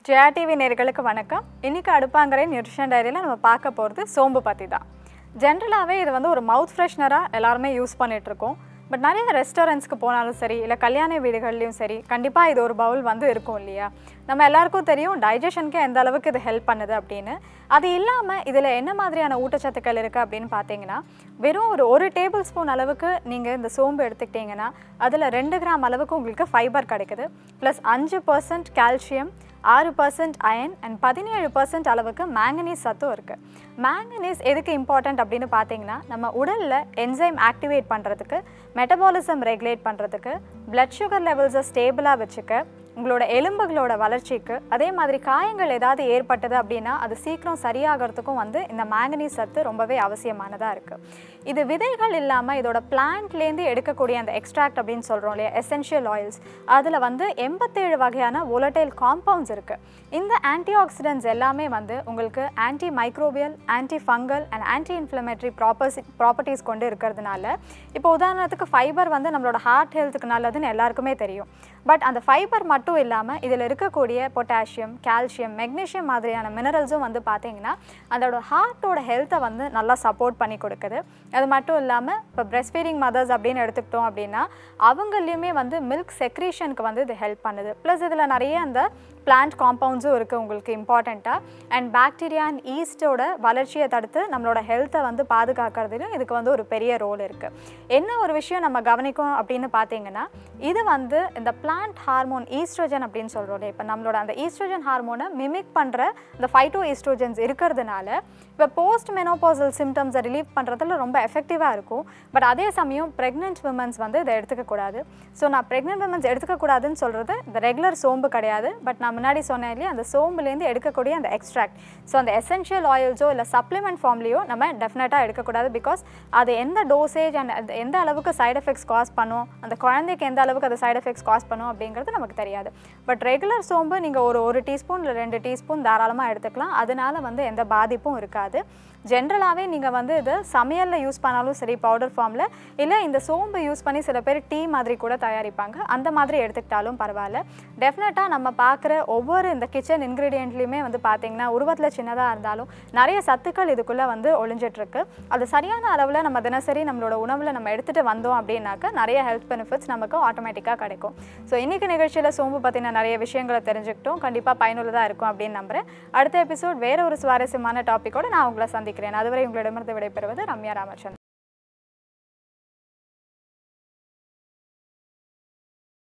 Jaya TV நேர்களுக்கு வணக்கம் இன்னைக்கு அடுப்பாங்கரை நியூட்ரிஷன் டைரியில் நம்ம பார்க்க போகிறது சோம்பு பற்றி தான் ஜென்ரலாகவே இது வந்து ஒரு மவுத் ஃப்ரெஷ்னராக எல்லாருமே யூஸ் பண்ணிட்டு இருக்கோம் பட் நிறைய ரெஸ்டாரண்ட்ஸ்க்கு போனாலும் சரி இல்லை கல்யாண வீடுகள்லையும் சரி கண்டிப்பாக இது ஒரு பவுல் வந்து இருக்கும் இல்லையா நம்ம எல்லாருக்கும் தெரியும் டைஜஷனுக்கு எந்த அளவுக்கு இது ஹெல்ப் பண்ணுது அப்படின்னு அது இல்லாமல் இதில் என்ன மாதிரியான ஊட்டச்சத்துக்கள் இருக்குது அப்படின்னு பார்த்தீங்கன்னா வெறும் ஒரு ஒரு டேபிள் ஸ்பூன் அளவுக்கு நீங்கள் இந்த சோம்பு எடுத்துக்கிட்டிங்கன்னா அதில் ரெண்டு கிராம் அளவுக்கு உங்களுக்கு ஃபைபர் கிடைக்குது ப்ளஸ் அஞ்சு பர்சன்ட் கால்சியம் ஆறு பர்சன்ட் அயன் அண்ட் பதினேழு பர்சன்ட் அளவுக்கு மேங்கனீஸ் சத்தும் இருக்குது மேங்கனீஸ் எதுக்கு இம்பார்ட்டன்ட் அப்படின்னு பார்த்தீங்கன்னா நம்ம உடலில் என்சைம் ஆக்டிவேட் பண்ணுறதுக்கு மெட்டபாலிசம் ரெகுலேட் பண்ணுறதுக்கு பிளட் சுகர் லெவல்ஸை ஸ்டேபிளாக வச்சுக்க உங்களோட எலும்புகளோட வளர்ச்சிக்கு அதே மாதிரி காயங்கள் ஏதாவது ஏற்பட்டது அப்படின்னா அது சீக்கிரம் சரியாகிறதுக்கும் வந்து இந்த மேங்கனீஸ் சத்து ரொம்பவே அவசியமானதாக இருக்குது இது விதைகள் இல்லாமல் இதோட பிளான்ட்லேருந்து எடுக்கக்கூடிய அந்த எக்ஸ்ட்ராக்ட் அப்படின்னு சொல்கிறோம் இல்லையா எசென்ஷியல் ஆயில்ஸ் அதில் வந்து எண்பத்தேழு வகையான volatile காம்பவுண்ட்ஸ் இருக்குது இந்த ஆன்டி ஆக்சிடென்ட்ஸ் எல்லாமே வந்து உங்களுக்கு anti microbial anti fungal and anti inflammatory property properties கொண்டு இருக்கிறதுனால இப்போ உதாரணத்துக்கு ஃபைபர் வந்து நம்மளோட ஹார்ட் ஹெல்த்துக்கு நல்லதுன்னு எல்லாருக்குமே தெரியும் பட் அந்த ஃபைபர் மட்டும் இல்லாமல் இதில் இருக்கக்கூடிய பொட்டாசியம் கால்சியம் மெக்னீஷியம் மாதிரியான மினரல்ஸும் வந்து பார்த்தீங்கன்னா அதோட ஹார்ட்டோட ஹெல்த்தை வந்து நல்லா சப்போர்ட் பண்ணி கொடுக்குது அது மட்டும் இல்லாமல் இப்போ breastfeeding ஃபீடிங் மதர்ஸ் அப்படின்னு எடுத்துக்கிட்டோம் அப்படின்னா அவங்களையுமே வந்து மில்க் செக்ரீஷனுக்கு வந்து இது ஹெல்ப் பண்ணுது ப்ளஸ் இதில் நிறைய அந்த பிளான்ட் காம்பவுண்ட்ஸும் இருக்குது உங்களுக்கு இம்பார்ட்டண்ட்டாக அண்ட் பாக்டீரியா அண்ட் ஈஸ்டோட வளர்ச்சியை தடுத்து நம்மளோட ஹெல்த்தை வந்து பாதுகாக்கிறதுலையும் இதுக்கு வந்து ஒரு பெரிய ரோல் இருக்குது என்ன ஒரு விஷயம் நம்ம கவனிக்கணும் அப்படின்னு பார்த்தீங்கன்னா இது வந்து இந்த பிளான்ட் ஹார்மோன் ஈஸ்ட்ரோஜன் அப்படின்னு சொல்கிறோம் இப்போ நம்மளோட அந்த ஈஸ்ட்ரோஜன் ஹார்மோனை மிமிக் பண்ணுற இந்த ஃபைட்டோ ஈஸ்ட்ரோஜன்ஸ் இருக்கிறதுனால இப்போ போஸ்ட் மெனோபாசல் சிம்டம்ஸை ரிலீவ் பண்ணுறதுல ரொம்ப எஃபெக்டிவாக இருக்கும் பட் அதே சமயம் ப்ரெக்னென்ட் விமன்ஸ் வந்து இதை எடுத்துக்கக்கூடாது ஸோ நான் ப்ரெக்னென்ட் விமன்ஸ் எடுத்துக்கக்கூடாதுன்னு சொல்கிறது இந்த ரெகுலர் சோம்பு கிடையாது பட் நான் முன்னாடி சொன்னேன் இல்லையா அந்த சோம்புலேருந்து எடுக்கக்கூடிய அந்த எக்ஸ்ட்ராக்ட் ஸோ அந்த எசென்ஷியல் ஆயில்ஸோ இல்லை சப்ளிமெண்ட் ஃபார்ம்லேயோ நம்ம டெஃபினட்டாக எடுக்கக்கூடாது பிகாஸ் அது எந்த டோசேஜ் அண்ட் அது எந்த அளவுக்கு சைடு எஃபெக்ட்ஸ் காஸ் பண்ணும் அந்த குழந்தைக்கு எந்த அளவுக்கு அது சைடு எஃபெக்ட்ஸ் காஸ் பண்ணும் அப்படிங்கிறது நமக்கு தெரியாது பட் ரெகுலர் சோம்பு நீங்கள் ஒரு ஒரு டீஸ்பூன் இல்லை ரெண்டு டீஸ்பூன் தாராளமாக எடுத்துக்கலாம் அதனால வந்து எந்த பாதிப்பும் இருக்காது ஜென்ரலாகவே நீங்கள் வந்து இது சமையலில் யூஸ் பண்ணாலும் சரி பவுடர் ஃபார்மில் இல்லை இந்த சோம்பு யூஸ் பண்ணி சில பேர் டீ மாதிரி கூட தயாரிப்பாங்க அந்த மாதிரி எடுத்துக்கிட்டாலும் பரவாயில்ல டெஃபினட்டாக நம்ம பார்க்குற ஒவ்வொரு இந்த கிச்சன் இன்க்ரீடியண்ட்லேயுமே வந்து பார்த்தீங்கன்னா உருவத்தில் சின்னதாக இருந்தாலும் நிறைய சத்துக்கள் இதுக்குள்ளே வந்து ஒளிஞ்சிட்ருக்கு அது சரியான அளவில் நம்ம தினசரி நம்மளோட உணவில் நம்ம எடுத்துகிட்டு வந்தோம் அப்படின்னாக்க நிறைய ஹெல்த் பெனிஃபிட்ஸ் நமக்கு ஆட்டோமேட்டிக்காக கிடைக்கும் ஸோ இன்றைக்கி நிகழ்ச்சியில் சோம்பு பற்றின நிறைய விஷயங்களை தெரிஞ்சுக்கிட்டோம் கண்டிப்பாக பயனுள்ளதாக இருக்கும் அப்படின்னு நம்புகிறேன் அடுத்த எபிசோட் வேற ஒரு சுவாரஸ்யமான டாப்பிக்கோடு நான் உங்களை சந்திக்கிறேன் அதுவரை உங்களிடமிருந்து விடைபெறுவது ரம்யா ராமச்சந்திரன்